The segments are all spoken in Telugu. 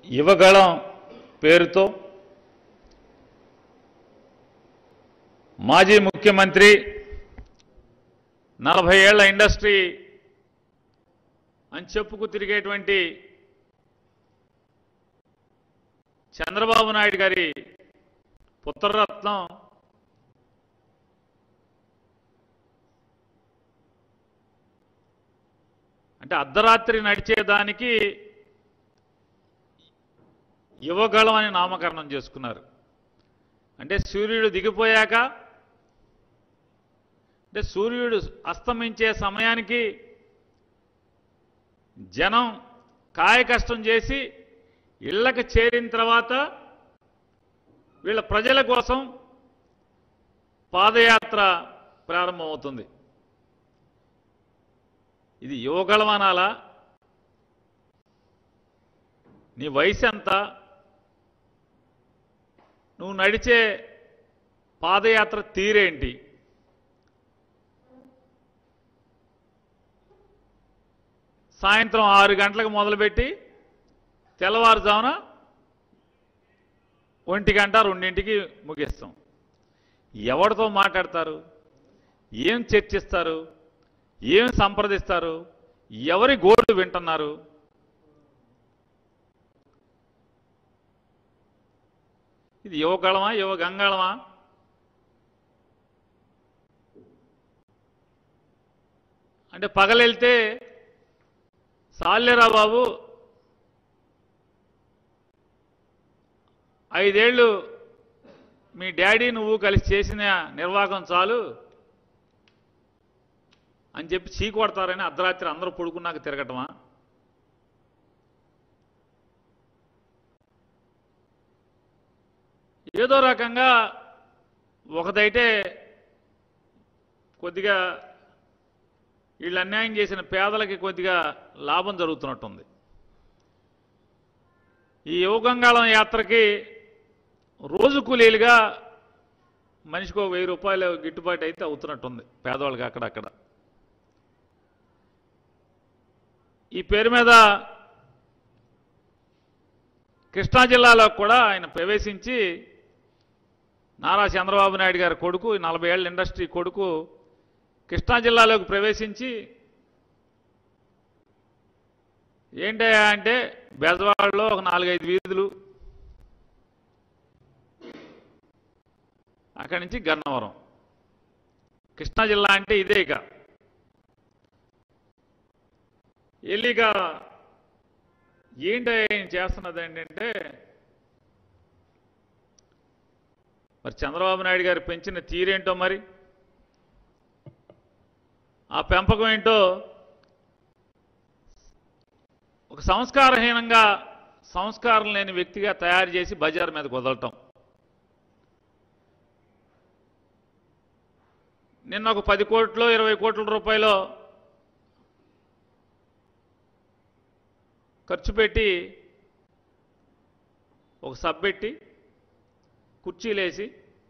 యువగళం పేరుతో మాజీ ముఖ్యమంత్రి నలభై ఏళ్ల ఇండస్ట్రీ అని చెప్పుకు తిరిగేటువంటి చంద్రబాబు నాయుడు గారి పుత్రరత్నం అంటే అర్ధరాత్రి నడిచేదానికి యువగళం అని నామకరణం చేసుకున్నారు అంటే సూర్యుడు దిగిపోయాక అంటే సూర్యుడు అస్తమించే సమయానికి జనం కాయ కష్టం చేసి ఇళ్ళకి చేరిన తర్వాత వీళ్ళ ప్రజల కోసం పాదయాత్ర ప్రారంభమవుతుంది ఇది యువగళం అనాలా నీ వయసు ఎంత నువ్వు నడిచే పాదయాత్ర తీరేంటి సాయంత్రం ఆరు గంటలకు మొదలుపెట్టి తెల్లవారుజామున ఒంటి గంట రెండింటికి ముగిస్తాం ఎవరితో మాట్లాడతారు ఏం చర్చిస్తారు ఏం సంప్రదిస్తారు ఎవరి గోడు వింటున్నారు ఇది యువగళమా యువ గంగాళమా అంటే పగలెళ్తే సాలేరా బాబు ఐదేళ్ళు మీ డాడీ నువ్వు కలిసి చేసిన నిర్వాహకం చాలు అని చెప్పి చీ కొడతారని అర్ధరాత్రి అందరూ పడుకున్నాక తిరగటమా ఏదో రకంగా ఒకదైతే కొద్దిగా వీళ్ళు అన్యాయం చేసిన పేదలకి కొద్దిగా లాభం జరుగుతున్నట్టుంది ఈ యువగంగాళం యాత్రకి రోజు కూలీలుగా మనిషికి ఒక వెయ్యి రూపాయలు గిట్టుబాటు అయితే అవుతున్నట్టుంది పేదవాళ్ళకి అక్కడక్కడ ఈ పేరు మీద కృష్ణా జిల్లాలో కూడా ఆయన ప్రవేశించి నారా చంద్రబాబు నాయుడు గారి కొడుకు నలభై ఏళ్ళ ఇండస్ట్రీ కొడుకు కృష్ణా జిల్లాలోకి ప్రవేశించి ఏంటయ్యా అంటే బెజవాడలో ఒక నాలుగైదు వీధులు అక్కడి నుంచి గన్నవరం కృష్ణా జిల్లా అంటే ఇదే ఇక ఎల్లిక ఏంటి ఆయన చేస్తున్నది ఏంటంటే మరి చంద్రబాబు నాయుడు గారు పెంచిన తీరేంటో మరి ఆ పెంపకం ఏంటో ఒక సంస్కారహీనంగా సంస్కారం లేని వ్యక్తిగా తయారు చేసి బజార్ మీద వదలటం నిన్న ఒక పది కోట్లు ఇరవై కోట్ల రూపాయలు ఖర్చు పెట్టి ఒక సబ్ పెట్టి కుర్చీలేసి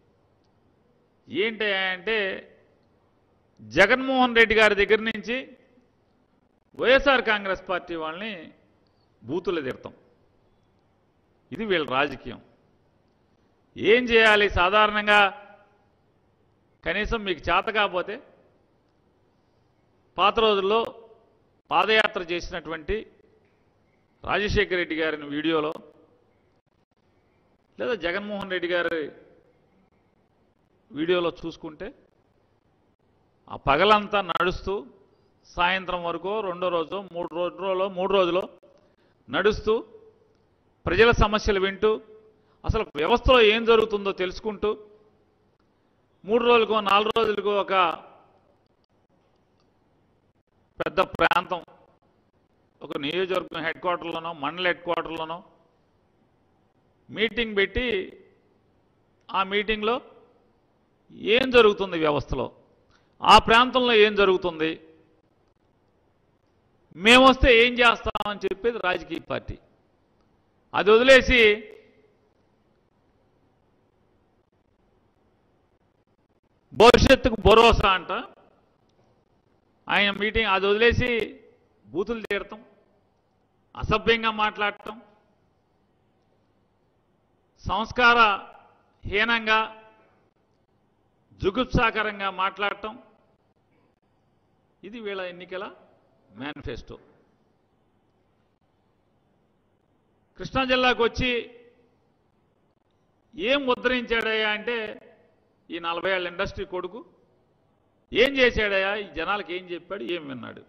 ఏంటి అంటే జగన్మోహన్ రెడ్డి గారి దగ్గర నుంచి వైఎస్ఆర్ కాంగ్రెస్ పార్టీ వాళ్ళని బూతులు తిడతాం ఇది వీళ్ళ రాజకీయం ఏం చేయాలి సాధారణంగా కనీసం మీకు చేత కాకపోతే పాత రోజుల్లో పాదయాత్ర చేసినటువంటి రాజశేఖర రెడ్డి గారిని వీడియోలో లేదా జగన్మోహన్ రెడ్డి గారి వీడియోలో చూసుకుంటే ఆ పగలంతా నడుస్తూ సాయంత్రం వరకు రెండో రోజు మూడు రోజులో మూడు రోజులో నడుస్తూ ప్రజల సమస్యలు వింటూ అసలు వ్యవస్థలో ఏం జరుగుతుందో తెలుసుకుంటూ మూడు రోజులకో నాలుగు రోజులకో ఒక పెద్ద ప్రాంతం ఒక నియోజకవర్గం హెడ్ క్వార్టర్లోనో మండల హెడ్ క్వార్టర్లోనో మీటింగ్ పెట్టి ఆ మీటింగ్లో ఏం జరుగుతుంది వ్యవస్థలో ఆ ప్రాంతంలో ఏం జరుగుతుంది మేము వస్తే ఏం చేస్తామని చెప్పేది రాజకీయ పార్టీ అది వదిలేసి భవిష్యత్తుకు భరోసా అంట ఆయన మీటింగ్ అది వదిలేసి బూతులు తీరటం అసభ్యంగా మాట్లాడటం సంస్కార హీనంగా జుగుప్సాకరంగా మాట్లాడటం ఇది వీళ్ళ ఎన్నికల మేనిఫెస్టో కృష్ణా జిల్లాకు వచ్చి ఏం ఉద్ధరించాడయ్యా అంటే ఈ నలభై ఏళ్ళ ఇండస్ట్రీ కొడుకు ఏం చేశాడయ్యా ఈ జనాలకు ఏం చెప్పాడు ఏం విన్నాడు